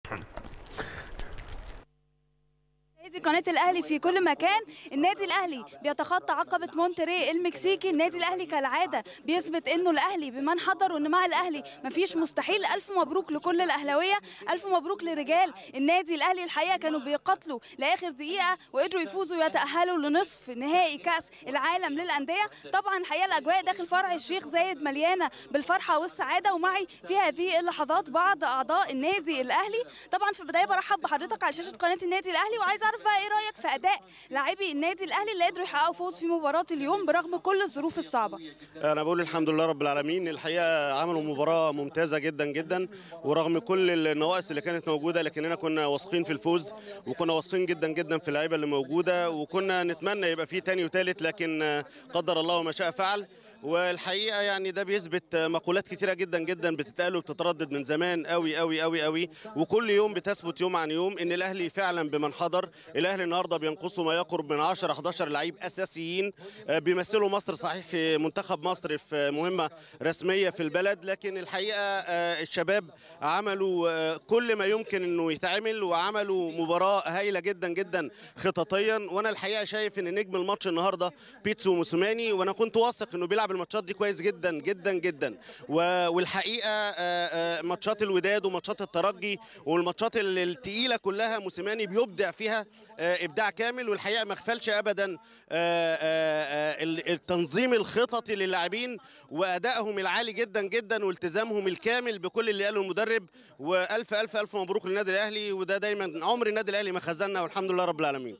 دي قناة الأهلي في كل مكان النادي الأهلي بيتخطى عقبة مونتري المكسيكي النادي الأهلي كالعادة بيثبت إنه الأهلي بمن حضر وإن مع الأهلي مفيش مستحيل ألف مبروك لكل الأهلاوية ألف مبروك لرجال النادي الأهلي الحقيقة كانوا بيقاتلوا لآخر دقيقة وقدروا يفوزوا ويتأهلوا لنصف نهائي كأس العالم للأندية طبعا الحقيقة الأجواء داخل فرع الشيخ زايد مليانة بالفرحة والسعادة ومعي في هذه اللحظات بعض أعضاء النادي الأهلي طبعا في البداية برحب بحضرتك على شاشة قناة النادي الأهلي وعايز أعرف بقى إيه رأيك في أداء لاعبي النادي الأهلي اللي قدروا يحققوا فوز في مباراة اليوم برغم كل الظروف الصعبة انا بقول الحمد لله رب العالمين الحقيقه عملوا مباراه ممتازه جدا جدا ورغم كل النواقص اللي كانت موجوده لكننا كنا واثقين في الفوز وكنا واثقين جدا جدا في اللعيبه اللي موجوده وكنا نتمنى يبقى في تاني وتالت لكن قدر الله ما شاء فعل والحقيقه يعني ده بيثبت مقولات كتيره جدا جدا بتتقال وبتتردد من زمان قوي قوي قوي قوي وكل يوم بتثبت يوم عن يوم ان الاهلي فعلا بمن حضر الاهلي النهارده بينقصه ما يقرب من 10 11 لعيب اساسيين آه، بيمثلوا مصر صحيح في منتخب مصر في مهمه رسميه في البلد لكن الحقيقه آه، الشباب عملوا آه، كل ما يمكن انه يتعمل وعملوا مباراه هايله جدا جدا خططيا وانا الحقيقه شايف ان نجم الماتش النهارده بيتسو موسوماني وانا كنت واثق انه بيلعب الماتشات دي كويس جدا جدا جدا و- والحقيقه آه، آه، ماتشات الوداد وماتشات الترجي والماتشات ال- التقيله كلها موسيماني بيبدع فيها آه، ابداع كامل والحقيقه ما غفلش ابدا آه، آه، آه، ال- التنظيم الخططي للاعبين وادائهم العالي جدا جدا والتزامهم الكامل بكل اللي قاله المدرب والف الف الف مبروك للنادي الاهلي وده دايما عمر النادي الاهلي ما خزلنا والحمد لله رب العالمين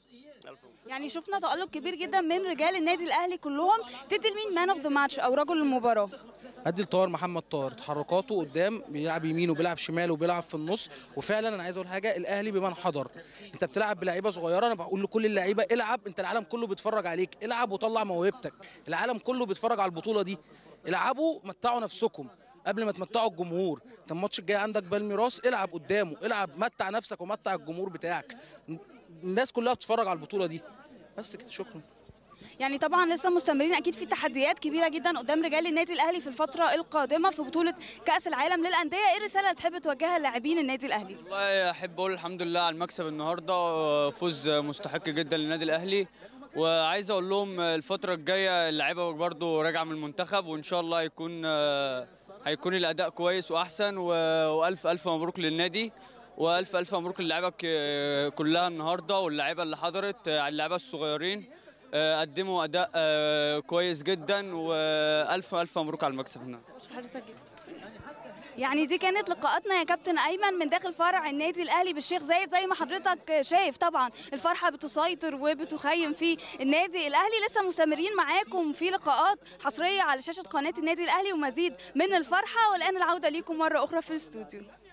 يعني شفنا تألق كبير جدا من رجال النادي الأهلي كلهم تدي لمين مان اوف ذا ماتش أو رجل المباراة ادي لطاهر محمد طاهر تحركاته قدام بيلعب يمين وبيلعب شمال وبيلعب في النص وفعلا انا عايز اقول حاجه الاهلي بمن حضر انت بتلعب بلعيبه صغيره انا بقول لكل اللعيبه العب انت العالم كله بيتفرج عليك العب وطلع موهبتك العالم كله بيتفرج على البطوله دي العبوا متعوا نفسكم قبل ما تمتعوا الجمهور انت الماتش الجاي عندك بالميراس العب قدامه العب متع نفسك ومتع الجمهور بتاعك الناس كلها بتتفرج على البطوله دي بس كده شكرا يعني طبعا لسه مستمرين اكيد في تحديات كبيره جدا قدام رجال النادي الاهلي في الفتره القادمه في بطوله كاس العالم للانديه ايه الرساله اللي تحب توجهها للاعبين النادي الاهلي والله احب اقول الحمد لله على المكسب النهارده فوز مستحق جدا للنادي الاهلي وعايز اقول لهم الفتره الجايه اللعيبه برضو راجعه من المنتخب وان شاء الله هيكون هيكون الاداء كويس واحسن و- والف الف مبروك للنادي والف الف مبروك للعيبه ك- كلها النهارده واللعيبه اللي حضرت اللعيبه الصغيرين قدموا اداء كويس جدا والف الف مبروك على المكسب النهارده حضرتك يعني دي كانت لقاءاتنا يا كابتن ايمن من داخل فرع النادي الاهلي بالشيخ زايد زي ما حضرتك شايف طبعا الفرحه بتسيطر وبتخيم في النادي الاهلي لسه مستمرين معاكم في لقاءات حصريه على شاشه قناه النادي الاهلي ومزيد من الفرحه والان العوده ليكم مره اخرى في الاستوديو